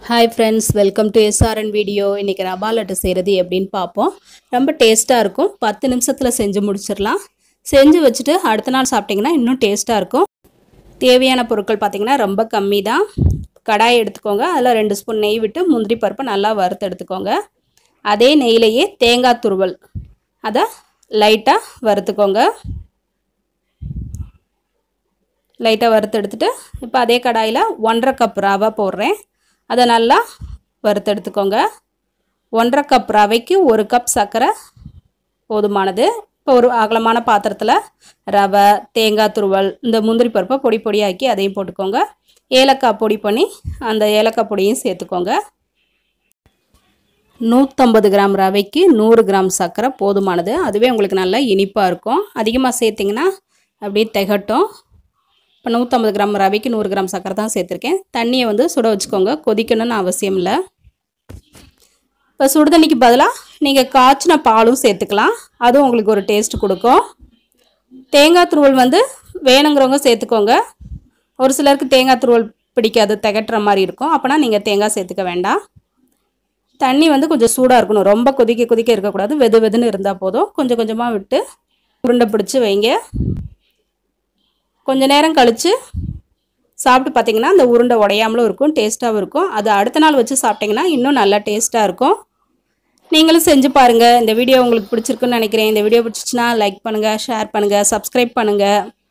hi friends welcome to SRN video இன்றைக்கி ரவா லட்டு செய்கிறது எப்படின்னு பார்ப்போம் ரொம்ப டேஸ்ட்டாக இருக்கும் பத்து நிமிஷத்தில் செஞ்சு முடிச்சிடலாம் செஞ்சு வச்சுட்டு அடுத்த நாள் சாப்பிட்டிங்கன்னா இன்னும் டேஸ்ட்டாக இருக்கும் தேவையான பொருட்கள் பார்த்திங்கன்னா ரொம்ப கம்மி தான் கடாய் எடுத்துக்கோங்க அதில் ரெண்டு ஸ்பூன் நெய் விட்டு முந்திரி பருப்பை நல்லா வறுத்து எடுத்துக்கோங்க அதே நெய்யிலேயே தேங்காய் துருவல் அதை லைட்டாக வறுத்துக்கோங்க லைட்டாக வறுத்து எடுத்துட்டு இப்போ அதே கடாயில் ஒன்றரை கப் ரவை போடுறேன் அதை நல்லா வறுத்து எடுத்துக்கோங்க ஒன்றரை கப் ரவைக்கு ஒரு கப் சர்க்கரை போதுமானது இப்போ ஒரு அகலமான பாத்திரத்தில் ரவை தேங்காய் துருவல் இந்த முந்திரி பருப்பை பொடி பொடியாக்கி அதையும் போட்டுக்கோங்க ஏலக்காய் பொடி பண்ணி அந்த ஏலக்காய் பொடியும் சேர்த்துக்கோங்க நூற்றம்பது கிராம் ரவைக்கு நூறு கிராம் சர்க்கரை போதுமானது அதுவே உங்களுக்கு நல்லா இனிப்பாக இருக்கும் அதிகமாக சேர்த்திங்கன்னா அப்படியே திகட்டும் இப்போ நூற்றம்பது கிராம் ரவைக்கு நூறு கிராம் சர்க்கரை தான் சேர்த்துருக்கேன் தண்ணியை வந்து சுட வச்சுக்கோங்க கொதிக்கணும்னு அவசியம் இல்லை இப்போ சுடு தண்ணிக்கு பதிலாக நீங்கள் காய்ச்சின பாலும் சேர்த்துக்கலாம் அதுவும் உங்களுக்கு ஒரு டேஸ்ட் கொடுக்கும் தேங்காய் துருவல் வந்து வேணுங்கிறவங்க சேர்த்துக்கோங்க ஒரு சிலருக்கு தேங்காய் துருவல் பிடிக்காது திகட்டுற மாதிரி இருக்கும் அப்போனா நீங்கள் தேங்காய் சேர்த்துக்க வேண்டாம் தண்ணி வந்து கொஞ்சம் சூடாக இருக்கணும் ரொம்ப கொதிக்க கொதிக்க இருக்கக்கூடாது வெது வெதுன்னு இருந்தால் போதும் கொஞ்சம் கொஞ்சமாக விட்டு உருண்டை பிடிச்சி வைங்க கொஞ்ச நேரம் கழித்து சாப்பிட்டு பார்த்தீங்கன்னா அந்த உருண்டை உடையாமலும் இருக்கும் டேஸ்ட்டாகவும் இருக்கும் அது அடுத்த நாள் வச்சு சாப்பிட்டிங்கன்னா இன்னும் நல்லா டேஸ்ட்டாக இருக்கும் நீங்களும் செஞ்சு பாருங்கள் இந்த வீடியோ உங்களுக்கு பிடிச்சிருக்குன்னு நினைக்கிறேன் இந்த வீடியோ பிடிச்சிச்சின்னா லைக் பண்ணுங்கள் ஷேர் பண்ணுங்கள் சப்ஸ்கிரைப் பண்ணுங்கள்